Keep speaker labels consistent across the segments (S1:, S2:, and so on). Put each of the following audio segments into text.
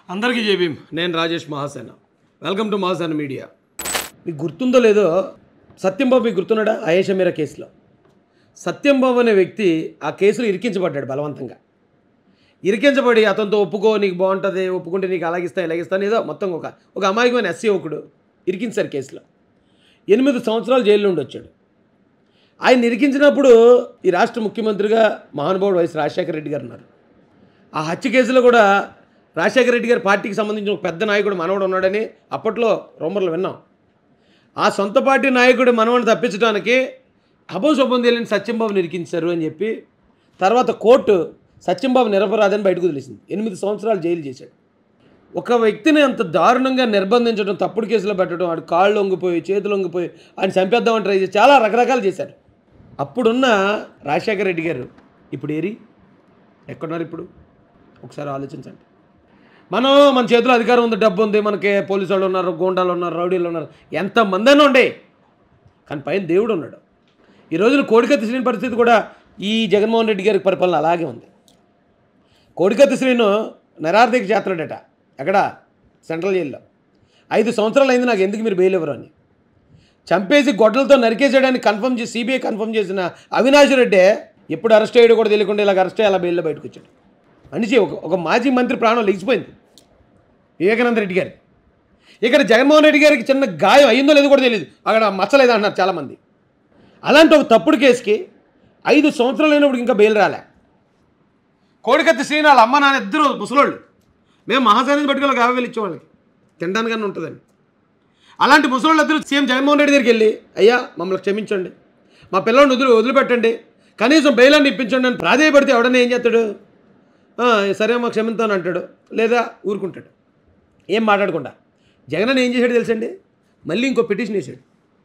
S1: అందరికీ జేబీం నేను Rajesh Mahasena welcome to Mahasena media మీకు గుర్తుందో లేదో సత్యంబాబు మీకు గుర్తున్నాడా అయేష మీరా కేసులో సత్యంబాబు అనే వ్యక్తి ఆ కేసులో ఇరికించబడ్డాడు బలవంతంగా ఇరికించబడి అతనితో ఒప్పుకో నీకు బాగుంటుంది ఒప్పుకుంటే నీకు అలాగిస్తా ఇలాగిస్తాను ఏదో మొత్తం ఒక ఒక అమాయకమైన ఎస్సీ ఒకడు ఇరికించారు కేసులో ఎనిమిది సంవత్సరాలు జైల్లో ఉండి వచ్చాడు ఆయన ఇరికించినప్పుడు ఈ రాష్ట్ర ముఖ్యమంత్రిగా మహానుభావుడు వైఎస్ రాజశేఖర రెడ్డి గారు ఉన్నారు ఆ హత్య కేసులో కూడా రాజశేఖర రెడ్డి గారి పార్టీకి సంబంధించిన ఒక పెద్ద నాయకుడు మనవడు ఉన్నాడని అప్పట్లో రూమర్లు విన్నాం ఆ సొంత పార్టీ నాయకుడు మనవడిని తప్పించడానికి అభోశోభం తెలియని సత్యంబాబుని ఇరికించారు అని చెప్పి తర్వాత కోర్టు సత్యంబాబు నిరపరాధని బయటకు తెలిసింది ఎనిమిది సంవత్సరాలు జైలు చేశాడు ఒక వ్యక్తిని అంత దారుణంగా నిర్బంధించడం తప్పుడు కేసులో పెట్టడం ఆడు కాళ్ళు వంగిపోయి చేతులు వంగిపోయి ఆయన చంపేద్దామని ట్రై చేసి చాలా రకరకాలు చేశారు అప్పుడున్న రాజశేఖర రెడ్డి గారు ఇప్పుడు ఏరి ఎక్కడున్నారు ఇప్పుడు ఒకసారి ఆలోచించండి మనం మన చేతిలో అధికారం ఉంది డబ్బు ఉంది మనకి పోలీసు వాళ్ళు ఉన్నారు గూండాలు ఉన్నారు రౌడీలు ఉన్నారు ఎంతమంది అయినా ఉండే కానీ పైన దేవుడు ఉన్నాడు ఈ రోజున కోడికత్తి శ్రీని పరిస్థితి కూడా ఈ జగన్మోహన్ రెడ్డి గారి పరిపాలన అలాగే ఉంది కోడికత్తి శ్రీను నరార్థిక చేస్తున్నాడట ఎక్కడ సెంట్రల్ జైల్లో ఐదు సంవత్సరాలు అయింది నాకు ఎందుకు మీరు బెయిల్ ఇవ్వరు అని చంపేసి గొడ్డలతో నరికేసేయడానికి కన్ఫర్మ్ చేసి సిబిఐ కన్ఫర్మ్ చేసిన అవినాష్ రెడ్డి ఎప్పుడు అరెస్ట్ అయ్యాడో కూడా తెలియకుండా ఇలా అరెస్ట్ అయ్యి అలా బెయిల్లో బయటకు వచ్చాడు మనిషి ఒక ఒక మాజీ మంత్రి ప్రాణం లెగిసిపోయింది వివేకానంద రెడ్డి గారి ఇక్కడ జగన్మోహన్ రెడ్డి గారికి చిన్న గాయం అయ్యిందో లేదో కూడా తెలియదు అక్కడ మచ్చలేదు అంటున్నారు చాలామంది అలాంటి ఒక తప్పుడు కేసుకి ఐదు సంవత్సరాలు అయినప్పుడు ఇంకా బెయిల్ రాలే కోడికత్తి శ్రీని వాళ్ళ అమ్మ నాన్న ఇద్దరు ముసలోళ్ళు మేము మహాసానికి పట్టుకెళ్ళి యాభై వేలు ఇచ్చేవాళ్ళకి తినడానికన్నా ఉంటుందని అలాంటి ముసలోళ్ళు ఇద్దరు సీఎం జగన్మోహన్ రెడ్డి దగ్గరికి వెళ్ళి అయ్యా మమ్మల్ని క్షమించండి మా పిల్లల్ని వదిలి వదిలిపెట్టండి కనీసం బెయిలాన్ని ఇప్పించండి అని ప్రాధేయపడితే ఎవడన్నా ఏం చేస్తాడు "ఆ, సరే అమ్మా క్షమిస్తాను అంటాడు లేదా ఊరుకుంటాడు ఏం మాట్లాడకుండా జగన్ అన్న ఏం చేశాడు తెలుసండి మళ్ళీ ఇంకో పిటిషన్ వేసాడు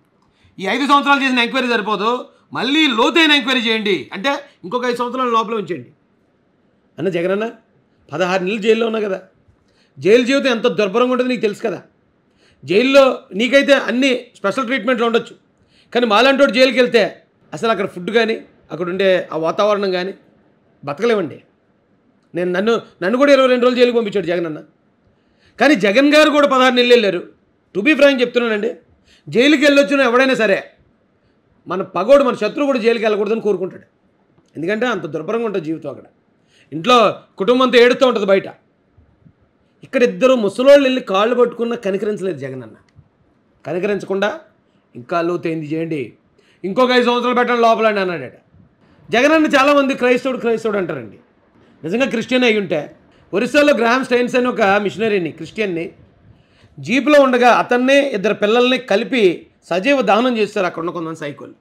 S1: ఈ ఐదు సంవత్సరాలు చేసిన ఎంక్వైరీ సరిపోదు మళ్ళీ లోతైన ఎంక్వైరీ చేయండి అంటే ఇంకొక ఐదు సంవత్సరాల లోపల ఉంచండి అన్న జగనన్న పదహారు నెలలు జైల్లో ఉన్నా కదా జైలు జీవితం ఎంత దుర్భరంగా ఉంటుందో నీకు తెలుసు కదా జైల్లో నీకైతే అన్ని స్పెషల్ ట్రీట్మెంట్లు ఉండొచ్చు కానీ మాలాంటోడు జైలుకి వెళ్తే అసలు అక్కడ ఫుడ్ కానీ అక్కడ ఉండే ఆ వాతావరణం కానీ బతకలేమండి నేను నన్ను నన్ను కూడా ఇరవై రెండు రోజులు జైలుకి పంపించాడు జగన్ అన్న కానీ జగన్ గారు కూడా పదహారు నెలలు వెళ్ళారు టు బీ ఫ్రాంక్ చెప్తున్నానండి జైలుకి వెళ్ళొచ్చిన ఎవడైనా సరే మన పగోడు మన శత్రువు కూడా జైలుకి వెళ్ళకూడదని కోరుకుంటాడు ఎందుకంటే అంత దుర్భరంగా ఉంటుంది జీవితం అక్కడ ఇంట్లో కుటుంబంతో ఏడుతూ ఉంటుంది బయట ఇక్కడ ఇద్దరు ముసలోళ్ళు వెళ్ళి కాళ్ళు పట్టుకున్న కనికరించలేదు జగన్ అన్న కనికరించకుండా ఇంకా లోతైంది చేయండి ఇంకొక ఐదు సంవత్సరాలు పెట్టండి లోపలండి అన్నాడట జగన్ అన్న చాలామంది క్రైస్తవుడు క్రైస్తవుడు అంటారండి నిజంగా క్రిస్టియన్ అయి ఉంటే ఒరిస్సాలో గ్రాహం స్టైన్స్ అని ఒక మిషనరీని క్రిస్టియన్ని జీపులో ఉండగా అతన్ని ఇద్దరు పిల్లల్ని కలిపి సజీవ దానం చేస్తారు అక్కడ ఉన్న కొంతమంది సైకోలు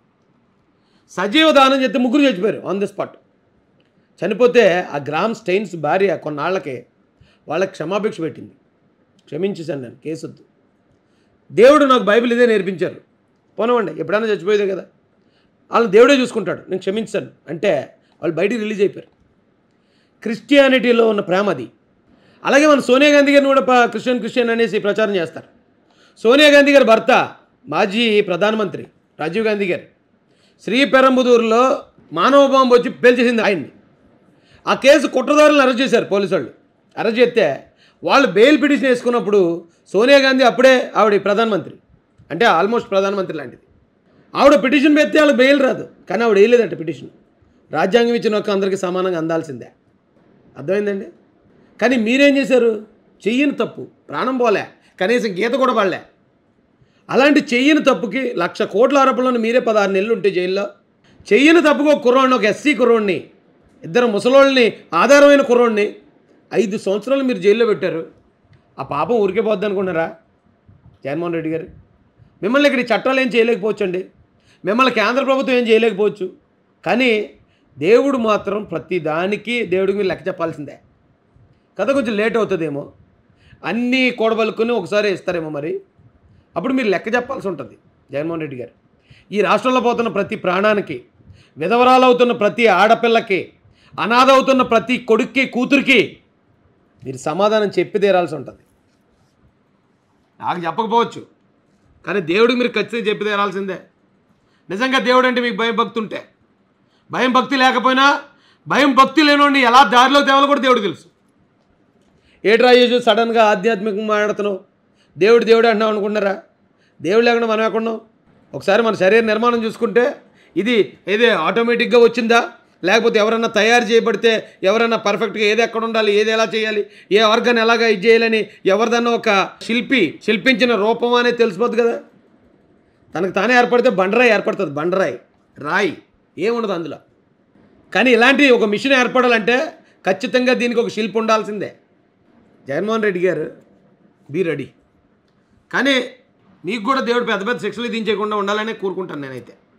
S1: సజీవ దానం చేస్తే ముగ్గురు చచ్చిపోయారు ఆన్ ది స్పాట్ చనిపోతే ఆ గ్రామ్ స్టైన్స్ భార్య కొన్నాళ్ళకి వాళ్ళకి క్షమాభిక్ష పెట్టింది క్షమించేశాను నేను కేసొద్దు దేవుడు నాకు బైబిల్ ఇదే నేర్పించారు పోనవండి ఎప్పుడైనా చచ్చిపోయేదే కదా వాళ్ళని దేవుడే చూసుకుంటాడు నేను క్షమించాను అంటే వాళ్ళు బయటికి రిలీజ్ అయిపోయారు క్రిస్టియానిటీలో ఉన్న ప్రేమ అది అలాగే మన సోనియా గాంధీ గారిని కూడా ప- క్రిస్టియన్ క్రిస్టియన్ అనేసి ప్రచారం చేస్తారు సోనియా గాంధీ గారి భర్త మాజీ ప్రధానమంత్రి రాజీవ్ గాంధీ గారు శ్రీ పెరంబుదూరులో మానవ బాంబు వచ్చి పేల్చేసింది ఆయన్ని ఆ కేసు కుట్రదారులను అరెస్ట్ చేశారు పోలీసు వాళ్ళు అరెస్ట్ చేస్తే వాళ్ళు బెయిల్ పిటిషన్ వేసుకున్నప్పుడు సోనియా గాంధీ అప్పుడే ఆవిడ ప్రధానమంత్రి అంటే ఆల్మోస్ట్ ప్రధానమంత్రి లాంటిది ఆవిడ పిటిషన్ పెడితే వాళ్ళకి బెయిల్ రాదు కానీ ఆవిడ వేయలేదట పిటిషన్ రాజ్యాంగం ఇచ్చిన హక్కు అందరికీ సమానంగా అందాల్సిందే అర్థమైందండి కానీ మీరేం చేశారు చెయ్యని తప్పు ప్రాణం పోలే కనీసం గీత కూడా పడలే అలాంటి చెయ్యని తప్పుకి లక్ష కోట్ల ఆరోపణలను మీరే పదహారు నెలలు ఉంటే జైల్లో చెయ్యని తప్పుకు ఒక కుర్రోడిని ఒక ఎస్సీ కుర్రోడిని ఇద్దరు ముసలోళ్ళని ఆధారమైన కుర్రోడిని ఐదు సంవత్సరాలు మీరు జైల్లో పెట్టారు ఆ పాపం ఊరికే పోద్ది అనుకున్నారా జగన్మోహన్ రెడ్డి గారు మిమ్మల్ని ఇక్కడ ఈ చట్టాలు ఏం చేయలేకపోవచ్చు అండి మిమ్మల్ని కేంద్ర ప్రభుత్వం ఏం చేయలేకపోవచ్చు కానీ దేవుడు మాత్రం ప్రతి దానికి దేవుడికి మీరు లెక్క చెప్పాల్సిందే కథ కొంచెం లేట్ అవుతుందేమో అన్నీ కూడబలుకొని ఒకసారి ఇస్తారేమో మరి అప్పుడు మీరు లెక్క చెప్పాల్సి ఉంటుంది జగన్మోహన్ రెడ్డి గారు ఈ రాష్ట్రంలో పోతున్న ప్రతి ప్రాణానికి విధవరాలవుతున్న ప్రతి ఆడపిల్లకి అనాథ అవుతున్న ప్రతి కొడుక్కి కూతురికి మీరు సమాధానం చెప్పి తీరాల్సి ఉంటుంది నాకు చెప్పకపోవచ్చు కానీ దేవుడికి మీరు ఖచ్చితంగా చెప్పి తీరాల్సిందే నిజంగా దేవుడు అంటే మీకు భయం భక్తి ఉంటే భయం భక్తి లేకపోయినా భయం భక్తి లేనోడిని ఎలా దారిలో తేవాలో కూడా దేవుడు తెలుసు ఏటి రాజేష్ సడన్గా ఆధ్యాత్మికంగా మాట్లాడుతున్నావు దేవుడు దేవుడు అంటున్నావు అనుకున్నారా దేవుడు లేకుండా మనం ఎక్కడున్నాం ఒకసారి మన శరీర నిర్మాణం చూసుకుంటే ఇది ఏదే ఆటోమేటిక్గా వచ్చిందా లేకపోతే ఎవరన్నా తయారు చేయబడితే ఎవరన్నా పర్ఫెక్ట్గా ఏది ఎక్కడ ఉండాలి ఏది ఎలా చేయాలి ఏ ఆర్గన్ ఎలాగా ఇది చేయాలని ఎవరిదన్నా ఒక శిల్పి శిల్పించిన రూపం అనేది తెలిసిపోద్ది కదా తనకు తానే ఏర్పడితే బండరాయి ఏర్పడుతుంది బండరాయి రాయి ఏముండదు అందులో కానీ ఇలాంటి ఒక మిషన్ ఏర్పడాలంటే ఖచ్చితంగా దీనికి ఒక శిల్పి ఉండాల్సిందే జగన్మోహన్ రెడ్డి గారు బీ రెడీ కానీ మీకు కూడా దేవుడు పెద్ద పెద్ద శిక్షలు దించేయకుండా ఉండాలని కోరుకుంటాను నేనైతే